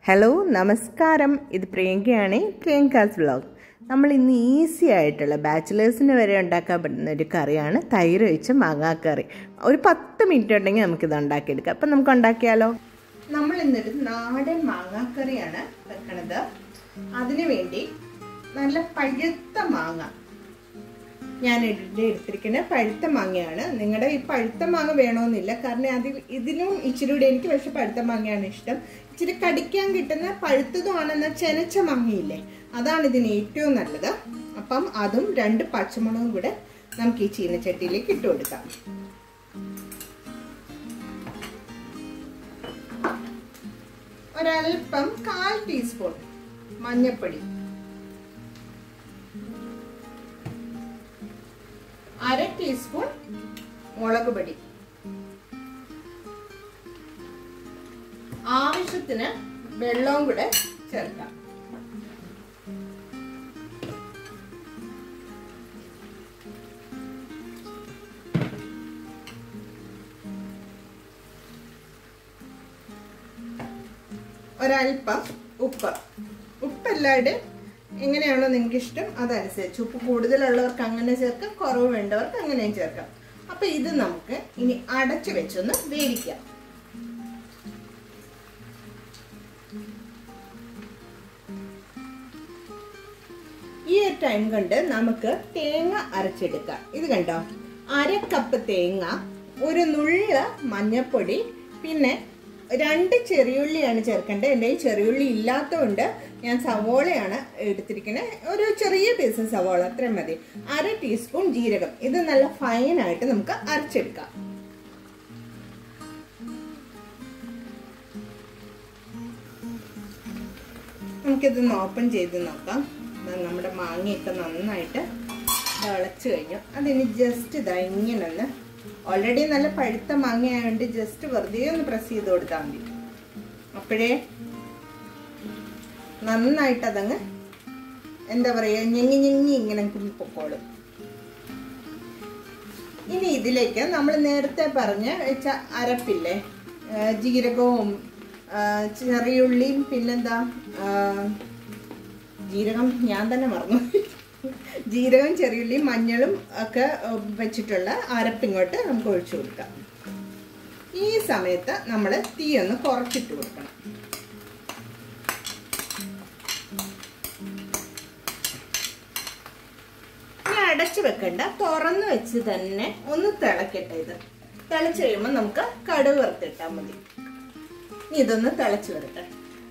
hello നമസ്കാരം ഇത് പ്രിയങ്കയാണ് പ്രിയങ്കാസ് vlog നമ്മൾ ഇന്ന് ഈസി ആയിട്ടുള്ള ബാച്ചിലേഴ്സിന് വരെ ഉണ്ടാക്കാൻ പറ്റുന്ന ഒരു കറിയാണ് തൈര് വെച്ച മാങ്ങാക്കറി ഒരു പത്ത് മിനിറ്റ് ഉണ്ടെങ്കിൽ നമുക്കിത് ഉണ്ടാക്കിയെടുക്കാം അപ്പം നമുക്ക് ഉണ്ടാക്കിയാലോ നമ്മൾ ഇന്നൊരു നാടൻ മാങ്ങാക്കറിയാണ് വെക്കണത് അതിനു വേണ്ടി നല്ല പഴുത്ത മാങ്ങ ഞാൻ ഇവിടെ എടുത്തിരിക്കുന്ന പഴുത്ത മാങ്ങയാണ് നിങ്ങളുടെ ഈ പഴുത്ത മാങ്ങ വേണമെന്നില്ല കാരണം അതിൽ ഇതിലും ഇച്ചിരി കൂടി എനിക്ക് പക്ഷെ പഴുത്ത മാങ്ങയാണ് ഇഷ്ടം ഇച്ചിരി കടിക്കാൻ കിട്ടുന്ന പഴുത്തതുമാണെന്ന ചെനച്ച മാങ്ങയില്ലേ അതാണ് ഇതിന് ഏറ്റവും നല്ലത് അപ്പം അതും രണ്ട് പച്ചമുളകും കൂടെ നമുക്ക് ഈ ചീനച്ചട്ടിയിലേക്ക് ഇട്ട് കൊടുക്കാം ഒരൽപ്പം കാൽ ടീസ്പൂൺ മഞ്ഞപ്പൊടി അര ടീസ്പൂൺ മുളക് പൊടി ആവശ്യത്തിന് വെള്ളവും കൂടെ ചേർക്കാം ഒരൽപ്പം ഉപ്പ് ഉപ്പ് എല്ലാവരുടെയും എങ്ങനെയാണോ നിങ്ങൾക്ക് ഇഷ്ടം അതനുസരിച്ച് ഉപ്പ് കൂടുതലുള്ളവർക്ക് അങ്ങനെ ചേർക്കാം കുറവ് വേണ്ടവർക്ക് അങ്ങനെയും ചേർക്കാം അപ്പൊ ഇത് നമുക്ക് ഇനി അടച്ചു വെച്ചൊന്ന് വേവിക്കാം ഈ ഒരു ടൈം കൊണ്ട് നമുക്ക് തേങ്ങ അരച്ചെടുക്കാം ഇത് കണ്ടോ അര കപ്പ് തേങ്ങ ഒരു നുള്ള മഞ്ഞപ്പൊടി പിന്നെ രണ്ട് ചെറിയുള്ളിയാണ് ചേർക്കേണ്ടത് എൻ്റെ ഈ ചെറിയുള്ളി ഇല്ലാത്തതുകൊണ്ട് ഞാൻ സവോളയാണ് എടുത്തിരിക്കുന്നത് ഒരു ചെറിയ പീസ് സവോള അത്രയും മതി അര ടീസ്പൂൺ ജീരകം ഇത് നല്ല ഫൈനായിട്ട് നമുക്ക് അരച്ചെടുക്കാം നമുക്കിതൊന്ന് ഓപ്പൺ ചെയ്ത് നോക്കാം നമ്മുടെ മാങ്ങയൊക്കെ നന്നായിട്ട് തിളച്ച് കഴിഞ്ഞു അതിന് ജസ്റ്റ് ഇതാ ഇങ്ങനെ ഒന്ന് ഓൾറെഡി നല്ല പഴുത്ത മാങ്ങ ആയതുകൊണ്ട് ജസ്റ്റ് വെറുതെ ഒന്ന് പ്രസ് ചെയ്ത് കൊടുത്താൽ മതി അപ്പോഴേ നന്നായിട്ട് അതങ്ങ് എന്താ പറയുക ഞെങ്ങി ഞെങ്ങി ഇങ്ങനെ പൊക്കോളും ഇനി ഇതിലേക്ക് നമ്മൾ നേരത്തെ പറഞ്ഞ വെച്ച അരപ്പില്ലേ ജീരകവും ചെറിയുള്ളിയും പിന്നെന്താ ജീരകം ഞാൻ തന്നെ മറന്നു ജീരകം ചെറിയുള്ളിയും മഞ്ഞളും ഒക്കെ വെച്ചിട്ടുള്ള അരപ്പിങ്ങോട്ട് നമുക്ക് ഒഴിച്ചു കൊടുക്കാം ഈ സമയത്ത് നമ്മൾ തീ ഒന്ന് കുറച്ചിട്ട് കൊടുക്കണം ഇനി അടച്ചു വെക്കണ്ട തുറന്നു വെച്ച് തന്നെ ഒന്ന് തിളക്കട്ടെ ഇത് തിളച്ച് കഴിയുമ്പോൾ നമുക്ക് കടുക് വറുത്തിട്ടാൽ മതി ഇനി ഇതൊന്ന് തിളച്ച് വരട്ടെ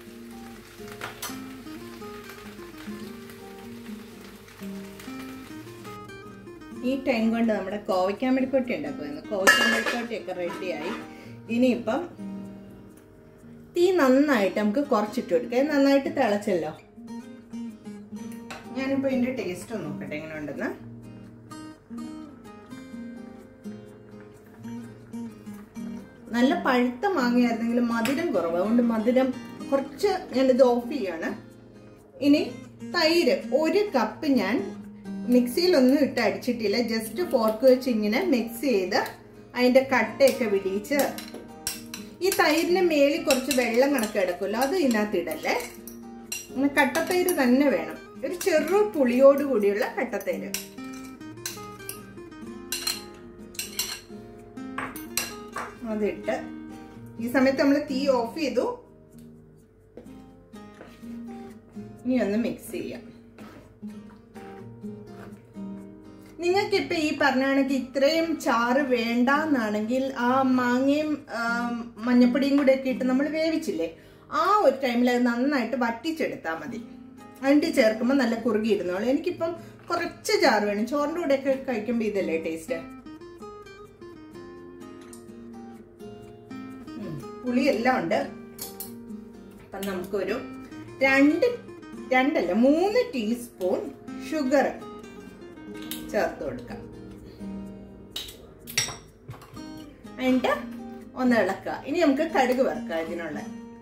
ഈ ടൈം കൊണ്ട് നമ്മുടെ കോവയ്ക്കാൻ മെഴുക്കോട്ടി ഉണ്ടാക്കുമായിരുന്നു കോവയ്ക്കാൻ മെഴുക്കോട്ടിയൊക്കെ റെഡിയായി ഇനിയിപ്പം തീ നന്നായിട്ട് നമുക്ക് കുറച്ചിട്ട് കൊടുക്കാം നന്നായിട്ട് തിളച്ചല്ലോ ഞാനിപ്പോൾ ഇതിൻ്റെ ടേസ്റ്റ് ഒന്ന് നോക്കട്ടെ എങ്ങനെ ഉണ്ടെന്ന് നല്ല പഴുത്ത മാങ്ങയായിരുന്നെങ്കിലും മധുരം കുറവ് അതുകൊണ്ട് മധുരം കുറച്ച് ഞാനിത് ഓഫ് ചെയ്യാണ് ഇനി തൈര് ഒരു കപ്പ് ഞാൻ മിക്സിയിലൊന്നും ഇട്ട് അടിച്ചിട്ടില്ല ജസ്റ്റ് ഫോർക്ക് വെച്ച് ഇങ്ങനെ മിക്സ് ചെയ്ത് അതിൻ്റെ കട്ടയൊക്കെ വിടിയിച്ച് ഈ തൈരിന് മേളിൽ കുറച്ച് വെള്ളം കണക്ക് കിടക്കുമല്ലോ അത് ഇതിനകത്ത് ഇടല്ലേ കട്ടത്തൈര് തന്നെ വേണം ഒരു ചെറു പുളിയോട് കൂടിയുള്ള കട്ടത്തൈര് അതിട്ട് ഈ സമയത്ത് നമ്മൾ തീ ഓഫ് ചെയ്തു ഇനി ഒന്ന് മിക്സ് ചെയ്യാം നിങ്ങൾക്ക് ഇപ്പൊ ഈ പറഞ്ഞ കണക്ക് ഇത്രയും ചാറ് വേണ്ട എന്നാണെങ്കിൽ ആ മാങ്ങയും മഞ്ഞപ്പൊടിയും കൂടെ ഒക്കെ ഇട്ട് നമ്മൾ വേവിച്ചില്ലേ ആ ഒരു ടൈമിൽ അത് നന്നായിട്ട് വറ്റിച്ചെടുത്താൽ മതി അതിൻ്റെ ചേർക്കുമ്പോൾ നല്ല കുറുകിയിരുന്നോളൂ എനിക്കിപ്പം കുറച്ച് ചാറ് വേണം ചോറിൻ്റെ കൂടെ ഒക്കെ കഴിക്കുമ്പോൾ ഇതല്ലേ ടേസ്റ്റ് പുളി എല്ലാം ഉണ്ട് അപ്പം നമുക്കൊരു രണ്ട് രണ്ടല്ല മൂന്ന് ടീസ്പൂൺ ഷുഗർ ചേർത്ത് കൊടുക്കാം എന്നിട്ട് ഒന്ന് ഇളക്കുക ഇനി നമുക്ക് കടുക് വറുക്കാം ഇതിനുള്ള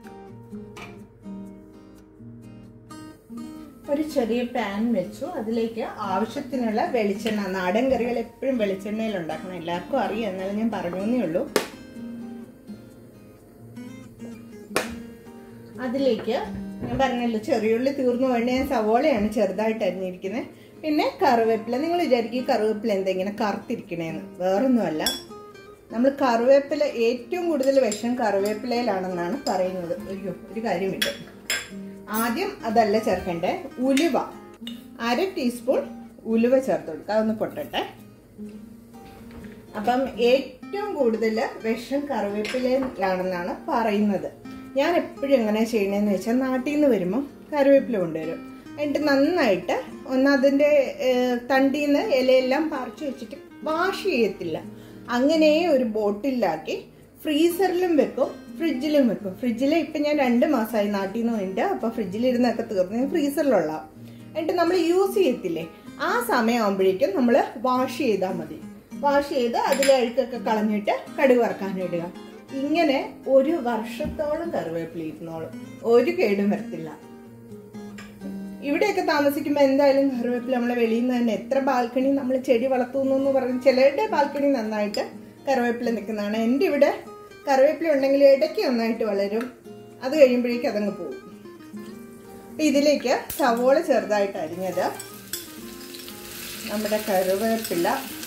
ഒരു ചെറിയ പാൻ വെച്ചു അതിലേക്ക് ആവശ്യത്തിനുള്ള വെളിച്ചെണ്ണ നാടൻ കറികൾ എപ്പോഴും വെളിച്ചെണ്ണയിൽ ഉണ്ടാക്കണം എല്ലാവർക്കും അറിയാം എന്നാലും ഞാൻ പറഞ്ഞു എന്നേ ഉള്ളൂ അതിലേക്ക് ഞാൻ പറഞ്ഞല്ലോ ചെറിയുള്ളി തീർന്നു വേണ്ടി ഞാൻ സവോളയാണ് ചെറുതായിട്ട് അരിഞ്ഞിരിക്കുന്നത് പിന്നെ കറിവേപ്പില നിങ്ങൾ വിചാരിക്കും ഈ കറിവേപ്പില എന്താ ഇങ്ങനെ കറുത്തിരിക്കണേന്ന് വേറൊന്നുമല്ല നമ്മൾ കറിവേപ്പില ഏറ്റവും കൂടുതൽ വിഷം കറിവേപ്പിലയിലാണെന്നാണ് പറയുന്നത് അയ്യോ ഒരു കാര്യം വിട്ടു ആദ്യം അതല്ല ചേർക്കണ്ടേ ഉലുവ അര ടീസ്പൂൺ ഉലുവ ചേർത്ത് കൊടുക്കുക അതൊന്ന് പൊട്ടട്ടെ അപ്പം ഏറ്റവും കൂടുതൽ വിഷം കറിവേപ്പിലയിലാണെന്നാണ് പറയുന്നത് ഞാൻ എപ്പോഴും എങ്ങനെ ചെയ്യണേന്ന് വെച്ചാൽ നാട്ടിൽ നിന്ന് വരുമ്പോൾ കറിവേപ്പില കൊണ്ടുവരും എന്നിട്ട് നന്നായിട്ട് ഒന്ന് അതിൻ്റെ തണ്ടിൽ നിന്ന് ഇലയെല്ലാം പറിച്ചു വെച്ചിട്ട് വാഷ് ചെയ്യത്തില്ല അങ്ങനെ ഒരു ബോട്ടിലാക്കി ഫ്രീസറിലും വെക്കും ഫ്രിഡ്ജിലും വെക്കും ഫ്രിഡ്ജിൽ ഇപ്പം ഞാൻ രണ്ട് മാസമായി നാട്ടിൽ നിന്ന് വേണ്ട അപ്പോൾ ഫ്രിഡ്ജിലിരുന്നൊക്കെ തീർന്ന് ഫ്രീസറിലുള്ള എന്നിട്ട് നമ്മൾ യൂസ് ചെയ്യത്തില്ലേ ആ സമയമാകുമ്പോഴേക്കും നമ്മൾ വാഷ് ചെയ്താൽ മതി വാഷ് ചെയ്ത് അതിലെ അഴുക്കൊക്കെ കളഞ്ഞിട്ട് കടുക് വറക്കാനിടുക ഇങ്ങനെ ഒരു വർഷത്തോളം കറിവേപ്പില ഇരുന്നോളും ഒരു കേടും വരത്തില്ല ഇവിടെയൊക്കെ താമസിക്കുമ്പോൾ എന്തായാലും കറിവേപ്പില നമ്മളെ വെളിയിൽ നിന്ന് തന്നെ എത്ര ബാൽക്കണി നമ്മൾ ചെടി വളർത്തുന്നു എന്ന് പറഞ്ഞ് ചിലരുടെ ബാൽക്കണി നന്നായിട്ട് കറിവേപ്പില നിൽക്കുന്നതാണ് എൻ്റെ ഇവിടെ കറിവേപ്പില ഉണ്ടെങ്കിൽ ഇടയ്ക്ക് നന്നായിട്ട് വളരും അത് കഴിയുമ്പോഴേക്കും അതങ്ങ് പോകും ഇതിലേക്ക് സവോള ചെറുതായിട്ട് അരിഞ്ഞത് നമ്മുടെ കറിവേപ്പില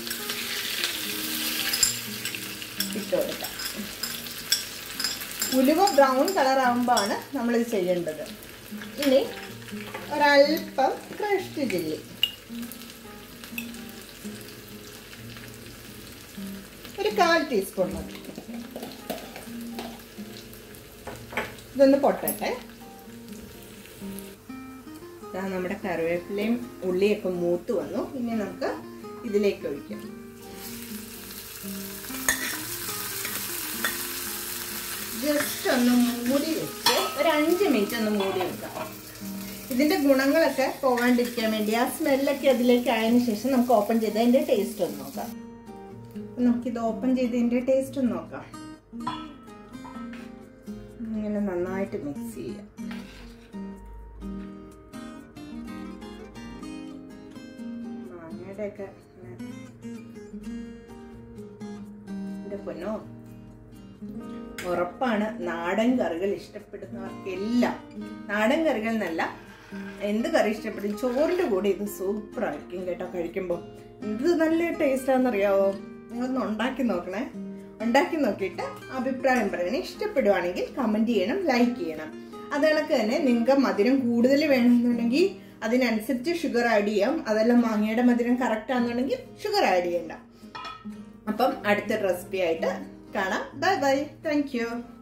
ഇട്ട് കൊടുക്കാം ഉലുവ ബ്രൗൺ കളർ ആകുമ്പോഴാണ് നമ്മളിത് ചെയ്യേണ്ടത് ഇനി ഒരല്പം ക്രഷ്ഡ് ചില്ലി ഒരു കാൽ ടീസ്പൂൺ മതി ഇതൊന്ന് പൊട്ടട്ടെ ഇതാ നമ്മുടെ കറിവേപ്പിലയും ഉള്ളിയൊക്കെ മൂത്ത് വന്നു ഇനി നമുക്ക് ഇതിലേക്ക് ഒഴിക്കാം ജസ്റ്റ് ഒന്ന് മൂടി വെച്ച് ഒരു അഞ്ച് മിനിറ്റ് ഒന്ന് മൂടി വെക്കാം ഇതിന്റെ ഗുണങ്ങളൊക്കെ പോകാണ്ടിരിക്കാൻ വേണ്ടി ആ സ്മെല്ലൊക്കെ അതിലേക്ക് ആയതിനു ശേഷം നമുക്ക് ഓപ്പൺ ചെയ്ത് അതിന്റെ ടേസ്റ്റ് ഒന്ന് നോക്കാം നമുക്കിത് ഓപ്പൺ ചെയ്ത് ഇതിന്റെ ടേസ്റ്റ് ഒന്ന് നോക്കാം ഇങ്ങനെ നന്നായിട്ട് മിക്സ് ചെയ്യാം മാങ്ങയുടെയൊക്കെ എന്റെ പൊന്നോ ഉറപ്പാണ് നാടൻ കറികൾ ഇഷ്ടപ്പെടുന്നവർക്കെല്ലാം നാടൻ കറികൾ എന്നല്ല എന്ത് കറി ഇഷ്ടപ്പെടും ചോറിന്റെ കൂടെ ഇത് സൂപ്പർ ആയിരിക്കും കേട്ടോ കഴിക്കുമ്പോൾ ഇത് നല്ല ടേസ്റ്റ് ആണെന്നറിയാവോ നിങ്ങളൊന്ന് ഉണ്ടാക്കി നോക്കണേ ഉണ്ടാക്കി നോക്കിയിട്ട് അഭിപ്രായം പറയണേ ഇഷ്ടപ്പെടുവാണെങ്കിൽ കമന്റ് ചെയ്യണം ലൈക്ക് ചെയ്യണം അത് കണക്ക് തന്നെ നിങ്ങൾക്ക് മധുരം കൂടുതൽ വേണമെന്നുണ്ടെങ്കിൽ അതിനനുസരിച്ച് ഷുഗർ ആഡ് ചെയ്യാം അതെല്ലാം മാങ്ങയുടെ മധുരം കറക്റ്റ് ആണെന്നുണ്ടെങ്കിൽ ഷുഗർ ആഡ് ചെയ്യണ്ട അപ്പം അടുത്ത റെസിപ്പി ആയിട്ട് കാണാം ബൈ ബൈ താങ്ക് യു